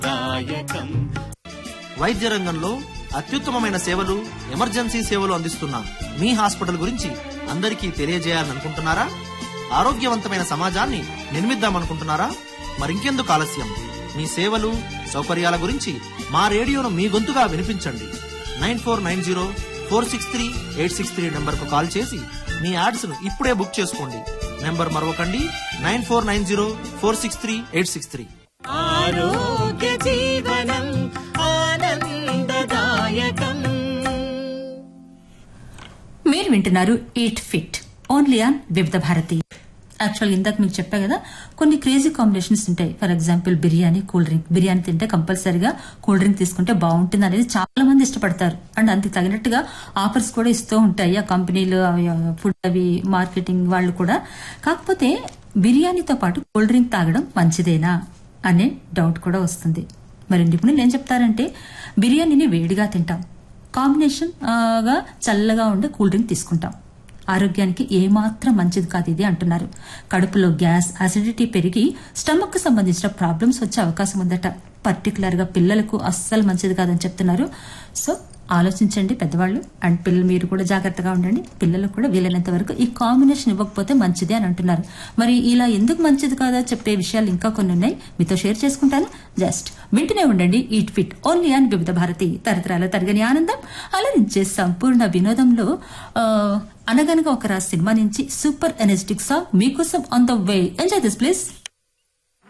దాయకం వైద్య రంగంలో అత్యుత్తమమైన సేవలు ఎమర్జెన్సీ సేవలు అందిస్తున్న మీ హాస్పిటల్ గురించి అందరికీ తెలియజేయాలనుకుంటున్నారా ఆరోగ్యవంతమైన సమాజాన్ని నిర్మిద్దామనుకుంటున్నారా మరింకెందుకు ఆలస్యం మీ సేవలు సౌకర్యాల గురించి మా రేడియోను మీ గొంతుగా వినిపించండి nine four nine zero four six three eight six three నెంబర్కు కాల్ చేసి మీ యాడ్స్ను ఇప్పుడే బుక్ చేసుకోండి నెంబర్ మరొకండి nine four nine zero four six three eight six three ఆరోగ్య జీవనం ఆనందదాయకం మీరు వింటున్నారు ఈట్ ఫిట్ ఓన్లీ ఆన్ వివిధ భారతి యాక్చువల్ ఇందాక మీకు చెప్పా కదా కొన్ని క్రేజీ కాంబినేషన్స్ ఉంటాయి for example biryani cool drink biryani తింటే కంపల్సరీగా కూల్ డ్రింక్ తీసుకుంటే బాగుంటుంది అనేది చాలా మంది ఇష్టపడతారు అండ్ అందుకు తగినట్టుగా ఆఫర్స్ కూడా ఇస్తూ ఉంటాయి ఆ కంపెనీలు ఫుడ్ అవి మార్కెటింగ్ వాళ్ళు కూడా కాకపోతే బిర్యానీతో పాటు కూల్ డ్రింక్ తాగడం మంచిదేనా అనే డౌట్ కూడా వస్తుంది మరి నిపుణులు ఏం చెప్తారంటే బిర్యానీని వేడిగా తింటాం కాంబినేషన్ ఆ, గా చల్లగా ఉండే కూల్ డ్రింక్ తీసుకుంటాం ఆరోగ్యానికి ఏమాత్రం మంచిది కాదు ఇది అంటున్నారు కడుపులో గ్యాస్ అసిడిటీ పెరిగి స్టమక్ కు సంబంధించిన ప్రాబ్లమ్స్ వచ్చే అవకాశం ఉందట పర్టికులర్ గా పిల్లలకు అస్సలు మంచిది కాదని చెప్తున్నారు సో ఆలోచించండి పెద్దవాళ్ళు అండ్ పిల్లలు మీరు కూడా జాగ్రత్తగా ఉండండి పిల్లలకు కూడా వీలైనంత వరకు ఈ కాంబినేషన్ ఇవ్వకపోతే మంచిది అని అంటున్నారు మరి ఇలా ఎందుకు మంచిది కాదా చెప్పే విషయాలు ఇంకా కొన్ని ఉన్నాయి మీతో షేర్ చేసుకుంటాను జస్ట్ వింటూనే ఉండండి ఈట్ ఫిట్ ఓన్లీ అని వివిధ భారతి తరతరాల తరగని ఆనందం అలరించే సంపూర్ణ వినోదంలో ఆ, అనగనగా ఒక రా సినిమా నుంచి సూపర్ ఎనర్జెటిక్ సాంగ్ మీకోసం on the way enjoy this please